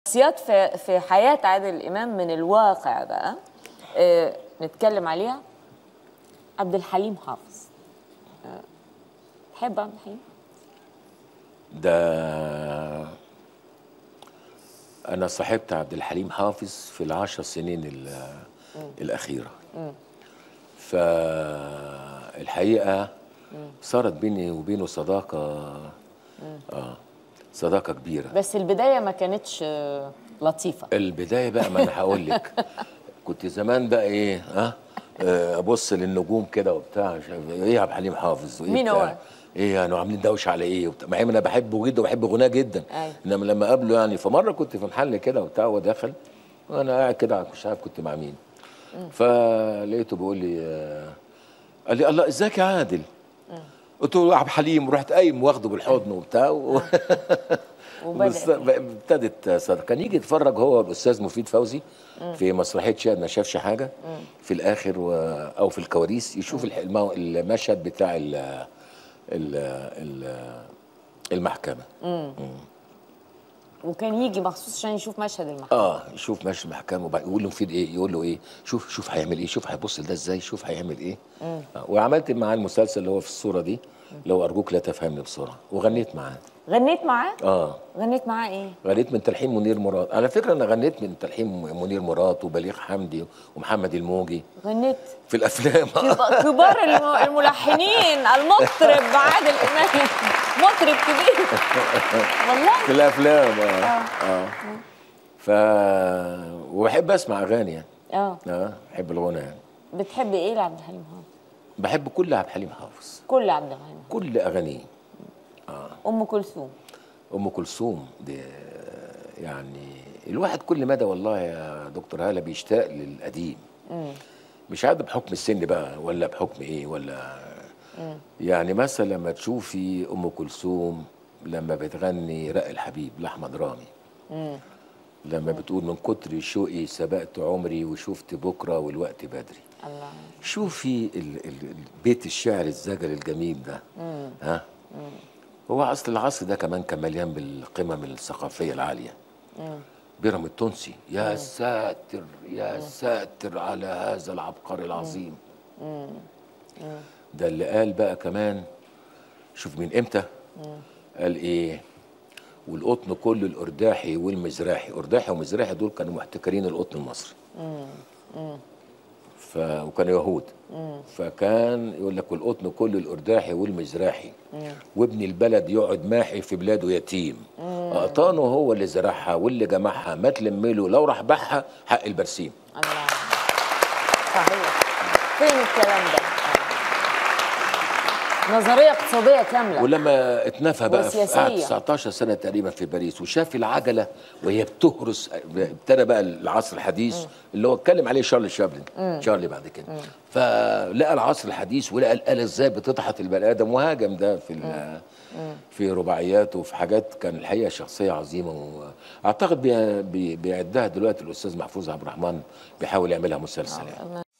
شخصيات في في حياة عادل إمام من الواقع بقى آه نتكلم عليها عبد الحليم حافظ آه، تحب عبد الحليم؟ ده أنا صاحبت عبد الحليم حافظ في العشر سنين ال- الأخيرة فالحقيقة صارت بيني وبينه صداقة آه صداقة كبيرة بس البداية ما كانتش آه، لطيفة البداية بقى ما أنا هقول لك كنت زمان بقى إيه ها آه، أبص للنجوم كده وبتاع مش عارف إيه يا عبد الحليم حافظ وإيه مين بتاع. هو؟ ايه يعني عاملين دوشه على ايه وبتاع مع ان انا بحبه جدا وبحب غناه جدا أيوة. انما لما قابله يعني فمره كنت في محل كده وبتاع هو دخل وانا قاعد كده مش عارف كنت مع مين فلقيته بيقول لي آه، قال لي الله ازيك يا عادل قلت له عبد الحليم ورحت قايم واخده بالحضن وبتاع و... بس وبدأ ابتدت صدق كان يجي يتفرج هو والاستاذ مفيد فوزي في مسرحيه شاهد ما شافش حاجه في الاخر و... او في الكواليس يشوف الح- المو... المشهد بتاع ال... ال... ال... المحكمه وكان يجي مخصوص عشان يشوف مشهد المحكمة اه يشوف ماشي المحكمه وبعد يقول له مفيد ايه يقول له ايه شوف شوف هيعمل ايه شوف هيبص لده ازاي شوف هيعمل ايه آه. وعملت معاه المسلسل اللي هو في الصوره دي لو ارجوك لا تفهمني بسرعه وغنيت معاه غنيت معاه؟ اه غنيت معاه إيه؟ غنيت من تلحين منير مراد على فكره انا غنيت من تلحين منير مراد وبليغ حمدي ومحمد الموجي غنيت في الافلام كب- كبار الم- الملحنين المطرب عادل إمام مطرب كبير والله في الافلام اه اه ف وبحب اسمع اغاني يعني اه اه بحب الغنى يعني بتحب ايه لعبد الحليم حافظ؟ بحب كل عبد الحليم حافظ كل عبد الحليم كل اغانيه ام كلثوم ام كلثوم دي يعني الواحد كل مدى والله يا دكتور هاله بيشتاق للقديم مش عارف بحكم السن بقى ولا بحكم ايه ولا يعني مثلا لما تشوفي ام كلثوم لما بتغني رق الحبيب لاحمد رامي لما بتقول من كتر شوقي سبقت عمري وشفت بكره والوقت بدري الله شوفي ال- ال- بيت الشعر الزجل الجميل ده ها هو اصل العصر ده كمان كان مليان بالقمم الثقافيه العاليه بيرم التونسي يا ساتر يا ساتر على هذا العبقري العظيم ده اللي قال بقى كمان شوف من امتى قال ايه والقطن كله الارداحي والمزراحي ارداحي ومزراحي دول كانوا محتكرين القطن المصري ف... وكانوا يهود فكان يقول لك والقطن كله الارداحي والمزراحي وابن البلد يقعد ماحي في بلاده يتيم قطانه هو اللي زرعها واللي جمعها ما تلمله لو راح باعها حق البرسيم الله صحيح فين الكلام ده؟ نظرية اقتصادية كاملة ولما اتنفى بقى في وسياسية. قعد 19 سنه تقريبا في باريس وشاف العجله وهي بتهرس ابتدى بقى العصر الحديث اللي هو اتكلم عليه شارلي شابلن شارلي بعد كده فلقى العصر الحديث ولقى الاله ازاي بتضحك البني ادم وهاجم ده في ال- في رباعياته وفي حاجات كان الحقيقه شخصيه عظيمه واعتقد بي- بي- بيعدها دلوقتي الاستاذ محفوظ عبد الرحمن بيحاول يعملها مسلسل يعني